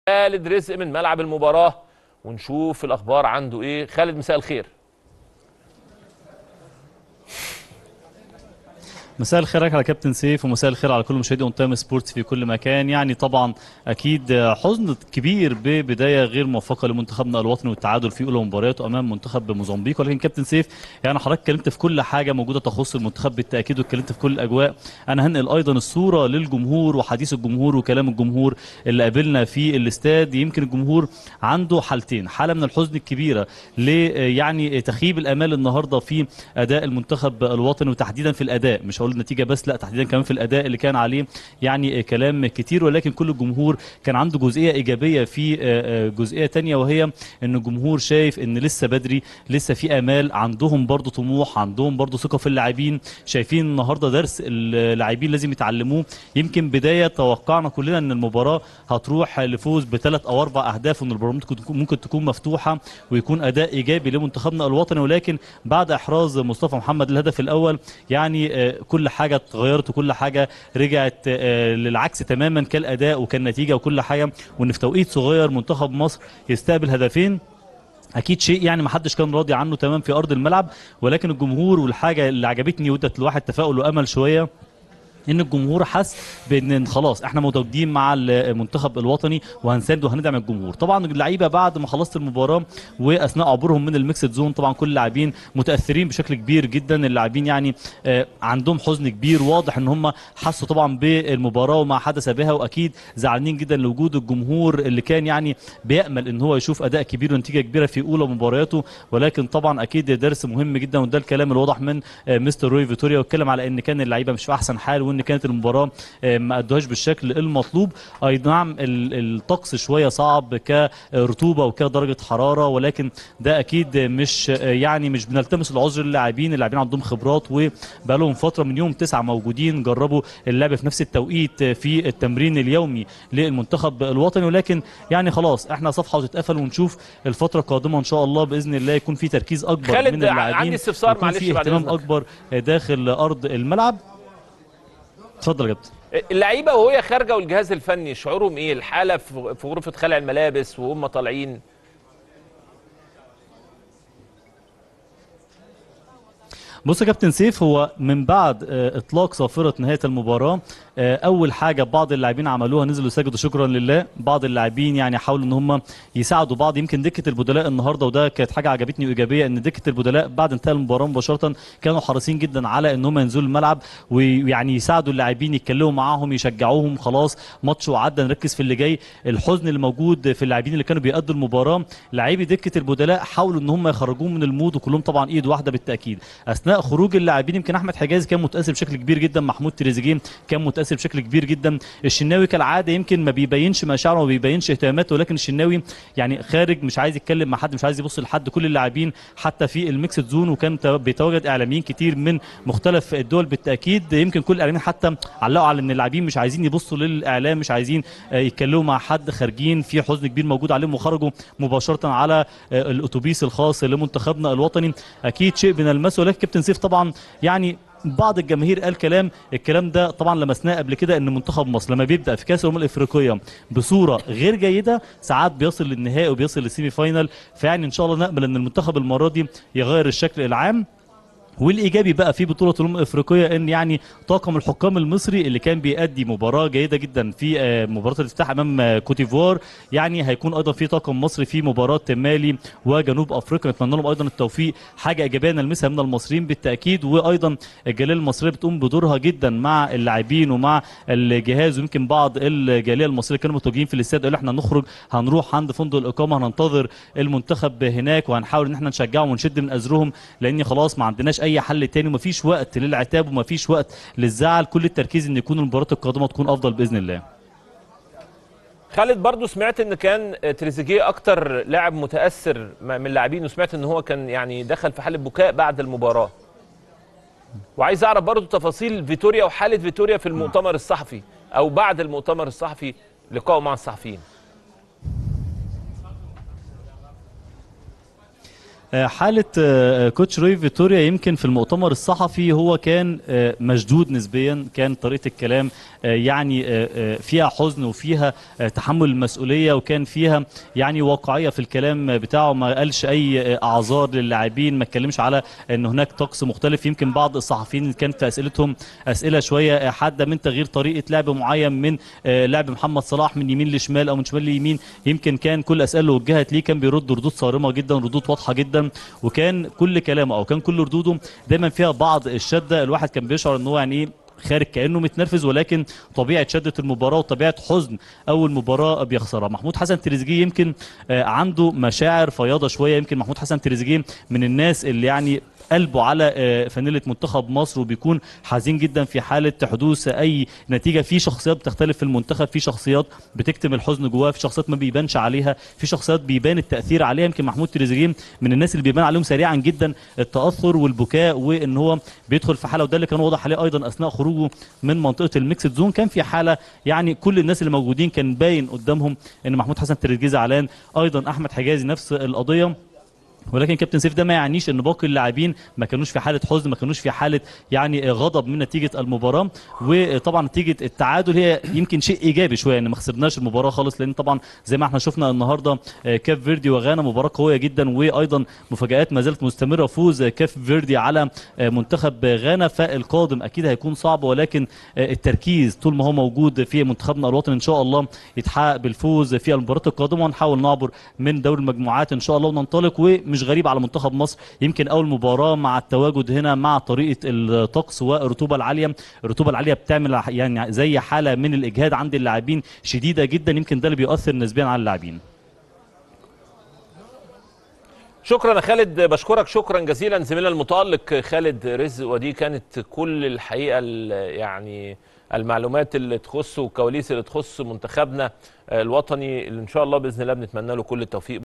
خالد رزق من ملعب المباراه ونشوف الاخبار عنده ايه خالد مساء الخير مساء الخير على كابتن سيف ومساء الخير على كل مشاهدي اون تايم سبورتس في كل مكان يعني طبعا اكيد حزن كبير ببدايه غير موفقه لمنتخبنا الوطني والتعادل في اولى مبارياته امام منتخب موزمبيق ولكن كابتن سيف يعني حضرتك اتكلمت في كل حاجه موجوده تخص المنتخب بالتاكيد واتكلمت في كل الاجواء انا هنقل ايضا الصوره للجمهور وحديث الجمهور وكلام الجمهور اللي قابلنا في الاستاد يمكن الجمهور عنده حالتين حاله من الحزن الكبيره ل يعني تخيب الامال النهارده في اداء المنتخب الوطني وتحديدا في الاداء مش هقول النتيجه بس لا تحديدا كمان في الاداء اللي كان عليه يعني كلام كتير ولكن كل الجمهور كان عنده جزئيه ايجابيه في جزئيه تانية وهي ان الجمهور شايف ان لسه بدري لسه في امال عندهم برضو طموح عندهم برضو ثقه في اللاعبين شايفين النهارده درس اللاعبين لازم يتعلموه يمكن بدايه توقعنا كلنا ان المباراه هتروح لفوز بثلاث او اربع اهداف وان المباراه ممكن تكون مفتوحه ويكون اداء ايجابي لمنتخبنا الوطني ولكن بعد احراز مصطفى محمد الهدف الاول يعني كل حاجه اتغيرت وكل حاجه رجعت للعكس تماما كالاداء وكالنتيجه وكل حاجه وان في توقيت صغير منتخب مصر يستقبل هدفين اكيد شيء يعني ما حدش كان راضي عنه تمام في ارض الملعب ولكن الجمهور والحاجه اللي عجبتني وادت الواحد تفاؤل وامل شويه ان الجمهور حس بان خلاص احنا متواجدين مع المنتخب الوطني وهنساند وهندعم الجمهور طبعا اللعيبه بعد ما خلصت المباراه واثناء عبورهم من الميكسد زون طبعا كل اللاعبين متاثرين بشكل كبير جدا اللاعبين يعني عندهم حزن كبير واضح ان هم حسوا طبعا بالمباراه وما حدث بها واكيد زعلانين جدا لوجود الجمهور اللي كان يعني بيامل ان هو يشوف اداء كبير ونتيجه كبيره في اولى مبارياته ولكن طبعا اكيد درس مهم جدا وده الكلام الواضح من مستر روي فيتوريا واتكلم على ان كان اللعيبه مش في احسن حال وان كانت المباراه ما ادوهاش بالشكل المطلوب اي نعم الطقس شويه صعب كرطوبه وكدرجه حراره ولكن ده اكيد مش يعني مش بنلتمس العذر للاعبين اللاعبين عندهم خبرات وبقى لهم فتره من يوم تسعه موجودين جربوا اللعب في نفس التوقيت في التمرين اليومي للمنتخب الوطني ولكن يعني خلاص احنا صفحه وتتقفل ونشوف الفتره القادمه ان شاء الله باذن الله يكون في تركيز اكبر خالد من اللاعبين عندي استفسار معلش في بعد اهتمام إذنك. اكبر داخل ارض الملعب اتفضل يا كابتن اللعيبه وهي خارجه والجهاز الفني شعورهم ايه الحاله في في غرفه خلع الملابس وهم طالعين بص يا كابتن سيف هو من بعد آه، اطلاق صافره نهايه المباراه آه، اول حاجه بعض اللاعبين عملوها نزلوا سجدوا شكرا لله بعض اللاعبين يعني حاولوا ان هم يساعدوا بعض يمكن دكه البدلاء النهارده وده كانت حاجه عجبتني وايجابيه ان دكه البدلاء بعد انتهاء المباراه مباشره كانوا حريصين جدا على ان هم ينزلوا الملعب ويعني يساعدوا اللاعبين يتكلموا معاهم يشجعوهم خلاص ماتش وعدى نركز في اللي جاي الحزن اللي موجود في اللاعبين اللي كانوا بيأدوا المباراه لاعبي دكه البدلاء حاولوا ان هم يخرجوهم من المود وكلهم طبعا ايد واحده بالتاكيد اثناء خروج اللاعبين يمكن احمد حجازي كان متاثر بشكل كبير جدا محمود تريزيجيه كان متاثر بشكل كبير جدا الشناوي كالعاده يمكن ما بيبينش مشاعره وما بيبينش اهتماماته ولكن الشناوي يعني خارج مش عايز يتكلم مع حد مش عايز يبص لحد كل اللاعبين حتى في الميكسد زون وكان تو- بيتواجد اعلاميين كتير من مختلف الدول بالتاكيد يمكن كل الاعلاميين حتى علقوا على ان اللاعبين مش عايزين يبصوا للاعلام مش عايزين آه، يتكلموا مع حد خارجين في حزن كبير موجود عليهم وخرجوا مباشره على آه، الاتوبيس الخاص لمنتخبنا الوطني اكيد شيء بنلمسه ولكن كابتن سيف طبعا يعني بعض الجماهير قال كلام الكلام ده طبعا لمسناه قبل كده ان منتخب مصر لما بيبدا في كاس الامم الافريقيه بصوره غير جيده ساعات بيصل للنهائي وبيصل للسيمي فاينال فيعني ان شاء الله نامل ان المنتخب المره دي يغير الشكل العام والايجابي بقى في بطوله الامم الافريقيه ان يعني طاقم الحكام المصري اللي كان بيأدي مباراه جيده جدا في آه، مباراه الافتتاح امام آه، كوتيفوار يعني هيكون ايضا في طاقم مصري في مباراه مالي وجنوب افريقيا نتمنى لهم ايضا التوفيق حاجه ايجابيه نلمسها من المصريين بالتاكيد وايضا الجاليه المصريه بتقوم بدورها جدا مع اللاعبين ومع الجهاز ويمكن بعض الجاليه المصريه كانوا متواجدين في الاستاد قالوا احنا هنخرج هنروح عند فندق الاقامه هننتظر المنتخب هناك وهنحاول ان احنا نشجعهم ونشد من ازرهم لان خلاص ما عندناش اي حل تاني ومفيش وقت للعتاب ومفيش وقت للزعل كل التركيز ان يكون المباراه القادمه تكون افضل باذن الله خالد برضو سمعت ان كان تريزيجيه اكتر لاعب متاثر من اللاعبين وسمعت ان هو كان يعني دخل في حاله بكاء بعد المباراه وعايز اعرف برضو تفاصيل فيتوريا وحاله فيتوريا في المؤتمر الصحفي او بعد المؤتمر الصحفي لقائه مع الصحفيين آه، حالة آه، كوتش روي فيتوريا يمكن في المؤتمر الصحفي هو كان آه، مشدود نسبيا كان طريقة الكلام آه، يعني آه، آه، فيها حزن وفيها آه، تحمل المسؤولية وكان فيها يعني واقعية في الكلام بتاعه ما قالش أي آه، أعذار للاعبين ما اتكلمش على أن هناك طقس مختلف يمكن بعض الصحفيين اللي كانت في أسئلتهم أسئلة شوية آه، حادة من تغيير طريقة لعب معين من آه، لعب محمد صلاح من يمين لشمال أو من شمال ليمين يمكن كان كل الأسئلة اللي وجهت ليه كان بيرد ردود صارمة جدا ردود واضحة جدا وكان كل كلامه او كان كل ردوده دايما فيها بعض الشده الواحد كان بيشعر ان هو يعني ايه خارج كانه متنرفز ولكن طبيعه شده المباراه وطبيعه حزن اول مباراه بيخسرها محمود حسن تريزيجيه يمكن آه، عنده مشاعر فياضه شويه يمكن محمود حسن تريزيجيه من الناس اللي يعني قلبه على آه، فانيله منتخب مصر وبيكون حزين جدا في حاله حدوث اي نتيجه في شخصيات بتختلف في المنتخب في شخصيات بتكتم الحزن جواها في شخصيات ما بيبانش عليها في شخصيات بيبان التاثير عليها يمكن محمود تريزيجيه من الناس اللي بيبان عليهم سريعا جدا التاثر والبكاء وان هو بيدخل في حاله وده اللي كان واضح عليه ايضا اثناء خروجه من منطقه الميكسد زون كان في حاله يعني كل الناس اللي موجودين كان باين قدامهم ان محمود حسن تريزيجيه زعلان ايضا احمد حجازي نفس القضيه ولكن كابتن سيف ده ما يعنيش ان باقي اللاعبين ما كانوش في حاله حزن ما كانوش في حاله يعني غضب من نتيجه المباراه وطبعا نتيجه التعادل هي يمكن شيء ايجابي شويه ان ما خسرناش المباراه خالص لان طبعا زي ما احنا شفنا النهارده آه، كاف فيردي وغانا مباراه قويه جدا وايضا مفاجات ما زالت مستمره فوز كاف فيردي على آه، منتخب غانا فالقادم اكيد هيكون صعب ولكن آه، التركيز طول ما هو موجود في منتخبنا الوطني ان شاء الله يتحقق بالفوز في المباراه القادمه ونحاول نعبر من دوري المجموعات ان شاء الله وننطلق ومش غريب على منتخب مصر يمكن اول مباراه مع التواجد هنا مع طريقه الطقس والرطوبه العاليه الرطوبه العاليه بتعمل يعني زي حاله من الاجهاد عند اللاعبين شديده جدا يمكن ده اللي بيؤثر نسبيا على اللاعبين شكرا يا خالد بشكرك شكرا جزيلا زميلنا المتالق خالد رزق ودي كانت كل الحقيقه ال- يعني المعلومات اللي تخص والكواليس اللي تخص منتخبنا الوطني اللي ان شاء الله باذن الله بنتمنى له كل التوفيق